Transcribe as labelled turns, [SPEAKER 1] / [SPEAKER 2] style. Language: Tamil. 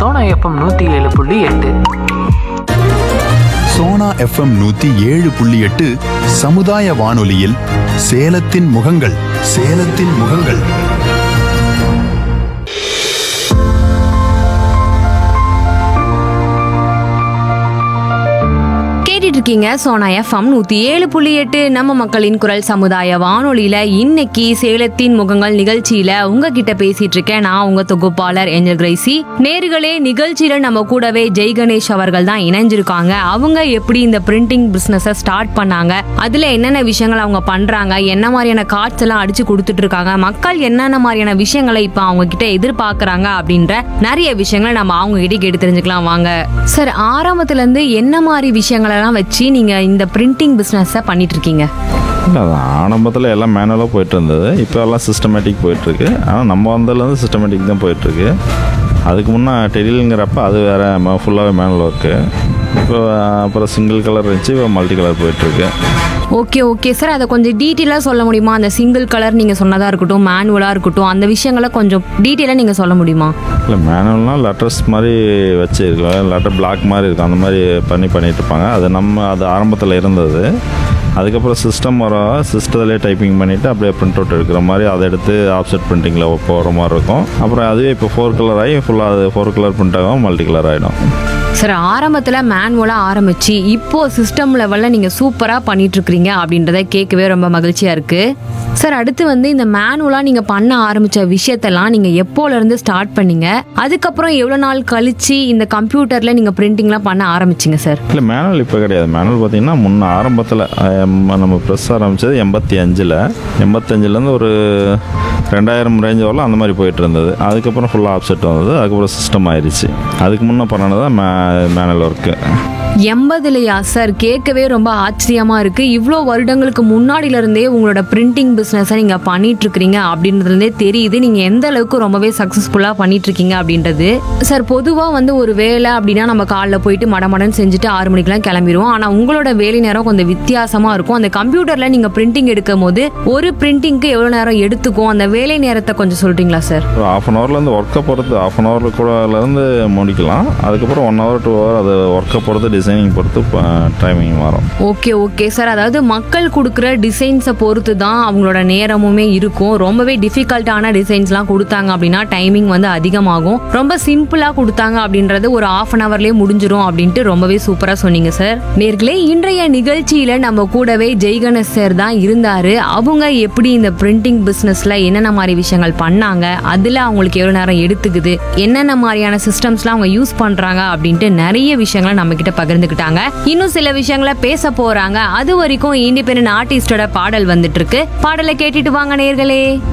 [SPEAKER 1] சோனா எஃப்எம் நூத்தி ஏழு புள்ளி எட்டு
[SPEAKER 2] சோனா எஃப்எம் நூத்தி ஏழு புள்ளி எட்டு சமுதாய வானொலியில் சேலத்தின் முகங்கள் சேலத்தின் முகங்கள்
[SPEAKER 3] கேட்டுட்டு இருக்கீங்க சோனா எஃப்எம் நூத்தி ஏழு புள்ளி எட்டு நம்ம மக்களின் குரல் சமுதாய வானொலியில இன்னைக்கு சேலத்தின் முகங்கள் நிகழ்ச்சியில உங்ககிட்ட பேசிட்டு இருக்கேன் நான் உங்க தொகுப்பாளர் ஏஞ்சல் கிரைசி நேர்களே நிகழ்ச்சியில நம்ம கூடவே ஜெய் கணேஷ் அவர்கள் தான் இணைஞ்சிருக்காங்க அவங்க எப்படி இந்த பிரிண்டிங் பிசினஸ ஸ்டார்ட் பண்ணாங்க அதுல என்னென்ன விஷயங்கள் அவங்க பண்றாங்க என்ன மாதிரியான கார்ட்ஸ் எல்லாம் அடிச்சு கொடுத்துட்டு இருக்காங்க மக்கள் என்னென்ன மாதிரியான விஷயங்களை இப்ப அவங்க கிட்ட எதிர்பார்க்கறாங்க அப்படின்ற நிறைய விஷயங்களை நம்ம அவங்க கிட்ட கேட்டு தெரிஞ்சுக்கலாம் வாங்க சார் ஆரம்பத்துல இருந்து என்ன மாதிரி விஷயங்கள் எல்லாம் வச்சு நீங்க இந்த பிரிண்டிங் பிசினஸ் பண்ணிட்டு இருக்கீங்க
[SPEAKER 4] இல்லை அது ஆரம்பத்தில் எல்லாம் மேனுவலாக போயிட்டு இருந்தது இப்போ எல்லாம் சிஸ்டமேட்டிக் போயிட்டுருக்கு ஆனால் நம்ம வந்ததுலேருந்து சிஸ்டமேட்டிக் தான் போயிட்டுருக்கு அதுக்கு முன்னே டெலிலுங்கிறப்ப அது வேறு ஃபுல்லாகவே மேனுவல் ஒர்க்கு இப்போ அப்புறம் சிங்கிள் கலர் இருந்துச்சு இப்போ மல்டி கலர் போயிட்டுருக்கு
[SPEAKER 3] ஓகே ஓகே சார் அதை கொஞ்சம் டீட்டெயிலாக சொல்ல முடியுமா அந்த சிங்கிள் கலர் நீங்க சொன்னதா இருக்கட்டும் மேனுவலா இருக்கட்டும் அந்த விஷயங்களை கொஞ்சம் டீட்டெயிலாக நீங்க சொல்ல முடியுமா
[SPEAKER 4] இல்லை மேனுவல்னால் லெட்டர்ஸ் மாதிரி வச்சுருக்கோம் லெட்டர் பிளாக் மாதிரி இருக்கும் அந்த மாதிரி பண்ணி பண்ணிட்டு இருப்பாங்க அது நம்ம அது ஆரம்பத்தில் இருந்தது அதுக்கப்புறம் சிஸ்டம் வர சிஸ்டத்துலேயே டைப்பிங் பண்ணிவிட்டு அப்படியே பிரிண்ட் அவுட் எடுக்கிற மாதிரி அதை எடுத்து ஆப்செட் பிரிண்டிங்கில் போகிற மாதிரி இருக்கும் அப்புறம் அதுவே இப்போ ஃபோர் கலர் ஆகி ஃபுல்லாக அது ஃபோர் கலர் பிரிண்ட் ஆகும் மல்டி கலர் ஆகிடும்
[SPEAKER 3] சார் ஆரம்பத்தில் மேனுவலாக ஆரம்பிச்சு இப்போ சிஸ்டம் லெவலில் நீங்கள் சூப்பராக பண்ணிட்டு இருக்கிறீங்க அப்படின்றத கேட்கவே ரொம்ப மகிழ்ச்சியாக இருக்கு சார் அடுத்து வந்து இந்த மேனுவலாக நீங்கள் பண்ண ஆரம்பிச்ச விஷயத்தெல்லாம் நீங்கள் எப்போலேருந்து ஸ்டார்ட் பண்ணீங்க அதுக்கப்புறம் எவ்வளோ நாள் கழிச்சு இந்த கம்ப்யூட்டரில் நீங்கள் பிரிண்டிங்லாம் பண்ண ஆரம்பிச்சிங்க சார்
[SPEAKER 4] இல்லை மேனுவல் இப்போ கிடையாது மேனுவல் பார்த்தீங்கன்னா முன்ன ஆரம்பத்தில் நம்ம ப்ரெஸ் ஆரம்பித்தது எண்பத்தி அஞ்சில் எண்பத்தஞ்சிலேருந்து ஒரு ரெண்டாயிரம் ரேஞ்ச் வரலாம் அந்த மாதிரி போயிட்டு இருந்தது அதுக்கப்புறம் ஃபுல்லாக ஆப்செட் வந்தது அதுக்கப்புறம் சிஸ்டம் ஆயிடுச்சு அதுக்கு முன்னே பண்ணது தான் மே மேனுவல் ஒர்க்கு
[SPEAKER 3] எண்பதுலையா சார் கேட்கவே ரொம்ப ஆச்சரியமா இருக்கு இவ்வளோ வருடங்களுக்கு முன்னாடில இருந்தே உங்களோட பிரிண்டிங் பிஸ்னஸை நீங்க பண்ணிட்டு இருக்கிறீங்க அப்படின்றதுலேருந்தே தெரியுது நீங்க எந்த அளவுக்கு ரொம்பவே சக்ஸஸ்ஃபுல்லா பண்ணிட்டு இருக்கீங்க அப்படின்றது சார் பொதுவா வந்து ஒரு வேலை அப்படின்னா நம்ம காலைல போயிட்டு மடமடன்னு செஞ்சுட்டு ஆறு மணிக்கெல்லாம் கிளம்பிடுவோம் ஆனா உங்களோட வேலை நேரம் கொஞ்சம் வித்தியாசமா இருக்கும் அந்த கம்ப்யூட்டர்ல நீங்க பிரிண்டிங் எடுக்கும் போது ஒரு பிரிண்டிங்க்கு எவ்வளவு நேரம் எடுத்துக்கும் அந்த வேலை நேரத்தை கொஞ்சம் சொல்றீங்களா சார்
[SPEAKER 4] ஒரு ஆஃப் அன் ஹவர்லேருந்து ஒர்க்கை பொறுத்து ஆஃப் அன் ஹவரில் கூடலேருந்து முடிக்கலாம் அதுக்கப்புறம் ஒன் ஹவர் டூ ஹவர் அது ஒர்க்கை பொறுத்து டிசைனிங் பொறுத்து டைமிங் வரும்
[SPEAKER 3] ஓகே ஓகே சார் அதாவது மக்கள் கொடுக்குற டிசைன்ஸை பொறுத்து தான் அவங்களோட நேரமுமே இருக்கும் ரொம்பவே டிஃபிகல்ட்டான டிசைன்ஸ்லாம் கொடுத்தாங்க அப்படின்னா டைமிங் வந்து அதிகமாகும் ரொம்ப சிம்பிளாக கொடுத்தாங்க அப்படின்றது ஒரு ஆஃப் அன் ஹவர்லேயே முடிஞ்சிரும் அப்படின்ட்டு ரொம்பவே சூப்பராக சொன்னீங்க சார் நேர்களே இன்றைய நிகழ்ச்சியில் நம்ம கூடவே ஜெய்கணேஷ் சார் தான் இருந்தாரு அவங்க எப்படி இந்த பிரிண்டிங் பிஸ்னஸில் என்னென்ன மாதிரி விஷயங்கள் பண்ணாங்க அதில் அவங்களுக்கு எவ்வளோ நேரம் எடுத்துக்குது என்னென்ன மாதிரியான சிஸ்டம்ஸ்லாம் அவங்க யூஸ் பண்ணுறாங்க அப்படின்ட்டு நிறைய விஷயங்களை நம்ம கிட்ட பகிர்ந்துக்கிட்டாங்க இன்னும் சில விஷயங்களை பேச போறாங்க அது வரைக்கும் இண்டிபெண்டன்ட் ஆர்டிஸ்டோட பாடல் வந்துட்டு இருக்கு பாடலை கேட்டுட்டு வாங்க நேர்களே